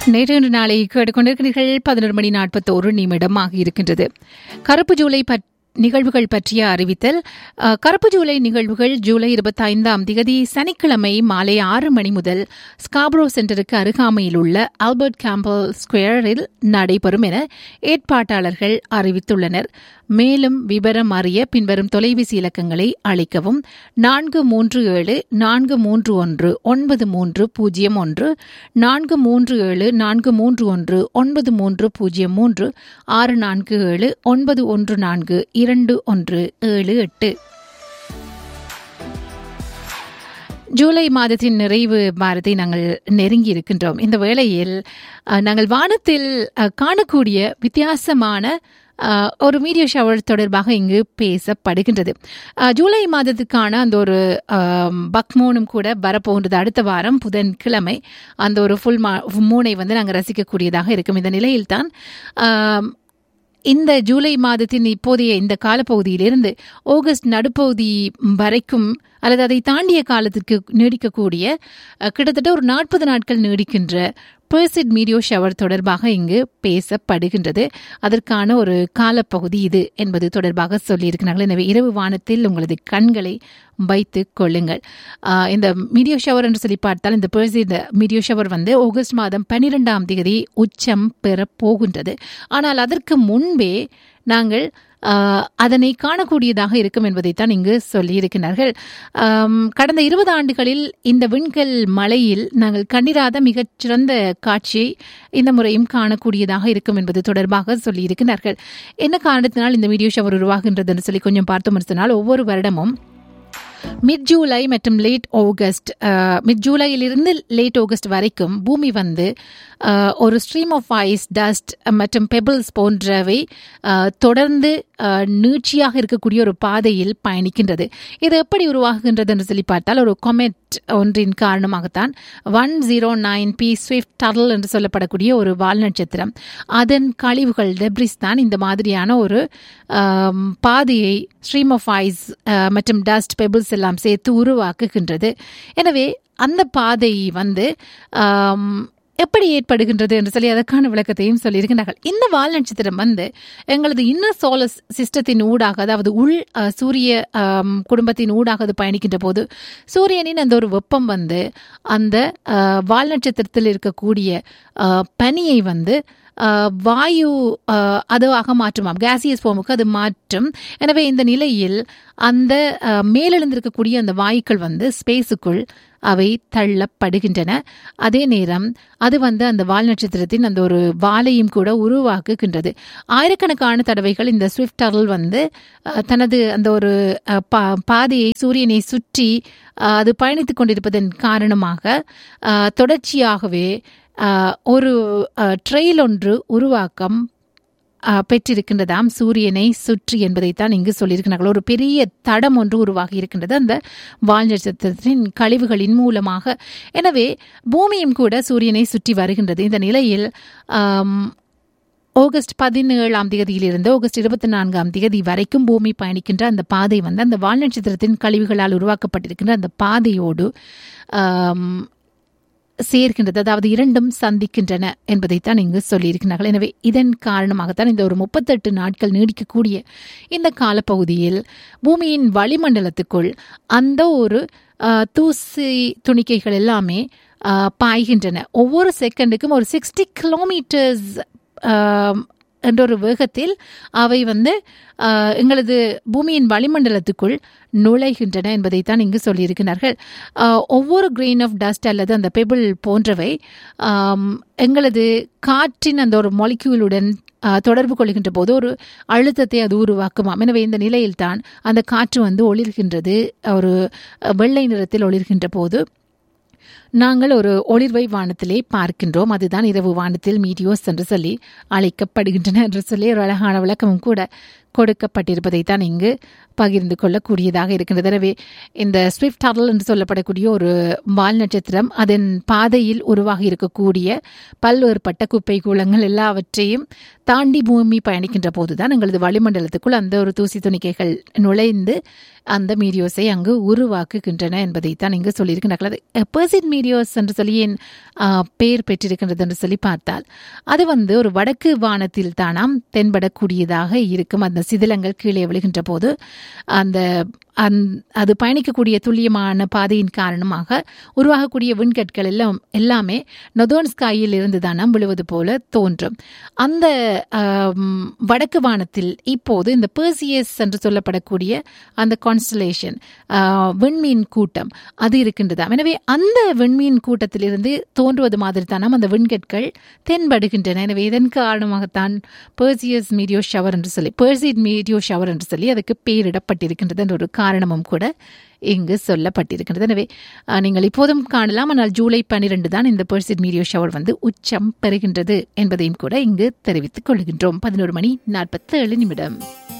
நேற்று இன்று நாளை கேட்டுக்கொண்டிருக்கிறீர்கள் பதினொரு மணி நாற்பத்தோரு நிமிடமாக இருக்கின்றது கருப்பு ஜூலை பற்- நிகழ்வுகள் பற்றிய அறிவித்தல் அஹ், கருப்பு ஜூலை நிகழ்வுகள் ஜூலை இருபத்தைந்தாம் திகதி சனிக்கிழமை மாலை ஆறு மணி முதல் ஸ்காப்ரோ சென்டருக்கு அருகாமையில் உள்ள ஆல்பர்ட் கேம்பல் ஸ்கொயரில் நடைபெறும் என ஏற்பாட்டாளர்கள் அறிவித்துள்ளனர் மேலும் விவரம் அறிய பின்வரும் தொலைபேசி இலக்கங்களை அழைக்கவும் நான்கு மூன்று ஏழு நான்கு மூன்று ஒன்று ஒன்பது மூன்று பூஜ்ஜியம் ஒன்று நான்கு மூன்று ஏழு நான்கு மூன்று ஒன்று ஒன்பது மூன்று பூஜ்ஜியம் மூன்று ஆறு நான்கு ஏழு ஒன்பது ஒன்று நான்கு இரண்டு ஒன்று ஏழு எட்டு ஜூலை மாதத்தின் நிறைவு வாரத்தை நாங்கள் நெருங்கி இருக்கின்றோம் இந்த வேளையில் அஹ், நாங்கள் வானத்தில் அஹ், காணக்கூடிய வித்தியாசமான அஹ், ஒரு மீடியா ஷவர் தொடர்பாக இங்கு பேசப்படுகின்றது அஹ், ஜூலை மாதத்துக்கான அந்த ஒரு அஹ், பக்மூனும் கூட வரப்போன்றது அடுத்த வாரம் புதன்கிழமை அந்த ஒரு ஃபுல் மா மூனை வந்து நாங்கள் ரசிக்கக்கூடியதாக இருக்கும் இந்த நிலையில்தான் அஹ், இந்த ஜூலை மாதத்தின் இப்போதைய இந்த காலப்பகுதியிலிருந்து ஆகஸ்ட் நடுப்பகுதி வரைக்கும் அல்லது அதை தாண்டிய காலத்திற்கு நீடிக்கக்கூடிய அஹ், கிட்டத்தட்ட ஒரு நாற்பது நாட்கள் நீடிக்கின்ற பெர்சிட் மீடியோ ஷவர் தொடர்பாக இங்கு பேசப்படுகின்றது அதற்கான ஒரு காலப்பகுதி இது என்பது தொடர்பாக சொல்லியிருக்கிறார்கள் எனவே இரவு வானத்தில் உங்களது கண்களை வைத்துக் கொள்ளுங்கள் ஆஹ் இந்த மீடியோ ஷவர் என்று சொல்லி பார்த்தால் இந்த பெர்சிட் மீடியோ ஷவர் வந்து ஆகஸ்ட் மாதம் பன்னிரெண்டாம் தேதி உச்சம் பெறப் போகின்றது ஆனால் அதற்கு முன்பே நாங்கள் ஆஹ், அதனை காணக்கூடியதாக இருக்கும் என்பதைத்தான் இங்கு சொல்லியிருக்கிறார்கள் ஆம், கடந்த இருபது ஆண்டுகளில் இந்த விண்கல் மலையில் நாங்கள் கண்டிராத மிகச்சிறந்த காட்சியை இந்த முறையும் காணக்கூடியதாக இருக்கும் என்பது தொடர்பாக சொல்லியிருக்கிறார்கள் என்ன காரணத்தினால் இந்த வீடியோ ஷவர் உருவாகின்றதுன்னு சொல்லி கொஞ்சம் பார்த்தோம் சொன்னால் ஒவ்வொரு வருடமும் மிட் ஜூலை மற்றும் லேட் ஆகஸ்ட் மிட் ஜூலையிலிருந்து லேட் ஆகஸ்ட் வரைக்கும் பூமி வந்து அஹ், ஒரு ஸ்ட்ரீம் ஆஃப் ஐஸ் டஸ்ட் மற்றும் பெபிள்ஸ் போன்றவை அஹ், தொடர்ந்து அஹ், நீட்சியாக இருக்கக்கூடிய ஒரு பாதையில் பயணிக்கின்றது இது எப்படி உருவாகுகின்றது என்று சொல்லி பார்த்தால் ஒரு கொமெட் ஒன்றின் காரணமாகத்தான் one zero nine P Swift Tuttle என்று சொல்லப்படக்கூடிய ஒரு வால் நட்சத்திரம் அதன் கழிவுகள் டெப்ரிஸ் தான் இந்த மாதிரியான ஒரு ஆம், பாதையை ஸ்ட்ரீம் ஆஃப் ஐஸ் மற்றும் டஸ்ட் பெபிள்ஸ் எல்லாம் சேர்த்து உருவாக்குகின்றது எனவே அந்த பாதை வந்து ஆம், எப்படி ஏற்படுகின்றது என்று சொல்லி அதற்கான விளக்கத்தையும் சொல்லியிருக்கிறார்கள் இந்த வால் நட்சத்திரம் வந்து எங்களது இன்னர் சோலர் சிஸ்டத்தின் ஊடாக அதாவது உள் அஹ், சூரிய ஆம், குடும்பத்தின் ஊடாக அது பயணிக்கின்ற போது சூரியனின் அந்த ஒரு வெப்பம் வந்து அந்த அஹ், வால் நட்சத்திரத்தில் இருக்கக்கூடிய அஹ், பனியை வந்து அஹ், வாயு அஹ், அதுவாக மாற்றுமாம் கேசியஸ் ஃபார்முக்கு அது மாற்றும் எனவே இந்த நிலையில் அந்த அஹ், மேலெழுந்திருக்கக்கூடிய அந்த வாயுக்கள் வந்து ஸ்பேஸுக்குள் அவை தள்ளப்படுகின்றன அதே நேரம் அது வந்து அந்த வால் நட்சத்திரத்தின் அந்த ஒரு வாலையும் கூட உருவாக்குகின்றது ஆயிரக்கணக்கான தடவைகள் இந்த ஸ்விஃப்ட் அருள் வந்து அஹ், தனது அந்த ஒரு அஹ், பா- பாதையை சூரியனை சுற்றி அஹ், அது பயணித்துக் கொண்டிருப்பதன் காரணமாக அஹ், தொடர்ச்சியாகவே அஹ், ஒரு ட்ரெயில் ஒன்று உருவாக்கம் அஹ், பெற்றிருக்கின்றதாம் சூரியனை சுற்றி என்பதைத்தான் இங்கு சொல்லியிருக்கிறார்கள் ஒரு பெரிய தடம் ஒன்று உருவாகி இருக்கின்றது அந்த வால் நட்சத்திரத்தின் கழிவுகளின் மூலமாக எனவே பூமியும் கூட சூரியனை சுற்றி வருகின்றது இந்த நிலையில் ஆம், ஆகஸ்ட் பதினேழாம் தேதியிலிருந்து ஆகஸ்ட் இருபத்தி நான்காம் தேதி வரைக்கும் பூமி பயணிக்கின்ற அந்த பாதை வந்து அந்த வால் நட்சத்திரத்தின் கழிவுகளால் உருவாக்கப்பட்டிருக்கின்ற அந்த பாதையோடு ஆம், சேர்க்கின்றது அதாவது இரண்டும் சந்திக்கின்றன என்பதைத்தான் இங்கு சொல்லியிருக்கிறார்கள் எனவே இதன் காரணமாகத்தான் இந்த ஒரு முப்பத்தெட்டு நாட்கள் நீடிக்கக்கூடிய இந்த காலப்பகுதியில் பூமியின் வளிமண்டலத்துக்குள் அந்த ஒரு ஆஹ், தூசி துணிக்கைகள் எல்லாமே ஆஹ், பாய்கின்றன ஒவ்வொரு செகண்டுக்கும் ஒரு சிக்ஸ்டி கிலோமீட்டர்ஸ் என்ற ஒரு வேகத்தில் அவை வந்து ஆஹ், எங்களது பூமியின் வளிமண்டலத்துக்குள் நுழைகின்றன என்பதைத்தான் இங்கு சொல்லியிருக்கிறார்கள் ஆஹ், ஒவ்வொரு கிரெயின் ஆஃப் டஸ்ட் அல்லது அந்த பெபிள் போன்றவை ஆம், எங்களது காற்றின் அந்த ஒரு மொலிக்யூலுடன் ஆஹ், தொடர்பு கொள்கின்ற போது ஒரு அழுத்தத்தை அது உருவாக்குமாம் எனவே இந்த நிலையில்தான் அந்த காற்று வந்து ஒளிர்கின்றது ஒரு அஹ், வெள்ளை நிறத்தில் ஒளிர்கின்ற போது நாங்கள் ஒரு ஒளிர்வை வானத்திலே பார்க்கின்றோம் அதுதான் இரவு வானத்தில் மீடியோஸ் என்று சொல்லி அழைக்கப்படுகின்றன என்று சொல்லி ஒரு அழகான விளக்கமும் கூட கொடுக்கப்பட்டிருப்பதைத்தான் இங்கு பகிர்ந்து கொள்ளக்கூடியதாக இருக்கின்றது எனவே இந்த ஸ்விஃப்ட் டர்ல் என்று சொல்லப்படக்கூடிய ஒரு வால் நட்சத்திரம் அதன் பாதையில் உருவாகி இருக்கக்கூடிய பல்வேறுபட்ட குப்பை கூலங்கள் எல்லாவற்றையும் தாண்டி பூமி பயணிக்கின்ற போதுதான் எங்களது வளிமண்டலத்துக்குள் அந்த ஒரு தூசி துணிக்கைகள் நுழைந்து அந்த மீடியோஸை அங்கு உருவாக்குகின்றன என்பதைத்தான் இங்கு சொல்லியிருக்கிறார்கள் அது பெர்சிட் மீடியோ மீடியோஸ் என்று சொல்லி ஏன் ஆ, பெயர் பெற்றிருக்கின்றது என்று சொல்லி பார்த்தால் அது வந்து ஒரு வடக்கு வானத்தில் தானாம் தென்படக்கூடியதாக இருக்கும் அந்த சிதிலங்கள் கீழே விழுகின்ற போது அந்த அந் அது பயணிக்கக்கூடிய துல்லியமான பாதையின் காரணமாக உருவாகக்கூடிய விண்கற்கள் எல்லாம் எல்லாமே நொதோன் ஸ்காயில் இருந்து தானாம் விழுவது போல தோன்றும் அந்த ஆம், வடக்கு வானத்தில் இப்போது இந்த பெர்சியஸ் என்று சொல்லப்படக்கூடிய அந்த கான்ஸ்டலேஷன் விண்மீன் கூட்டம் அது இருக்கின்றதாம் எனவே அந்த விண்மீன் கூட்டத்திலிருந்து தோன்றுவது மாதிரி தானாம் அந்த விண்கற்கள் தென்படுகின்றன எனவே இதன் காரணமாகத்தான் பெர்சியஸ் மீடியோ ஷவர் என்று சொல்லி பெர்சிட் மீடியோ ஷவர் என்று சொல்லி அதுக்கு பெயரிடப்பட்டிருக்கின்றது என்ற ஒரு காரணமும் கூட இங்கு சொல்லப்பட்டிருக்கின்றது எனவே அஹ், நீங்கள் இப்போதும் காணலாம் ஆனால் ஜூலை பன்னிரண்டு தான் இந்த பெர்சிட் மீடியோ ஷவர் வந்து உச்சம் பெறுகின்றது என்பதையும் கூட இங்கு தெரிவித்துக் கொள்கின்றோம் பதினோரு மணி நாற்பத்தி ஏழு நிமிடம்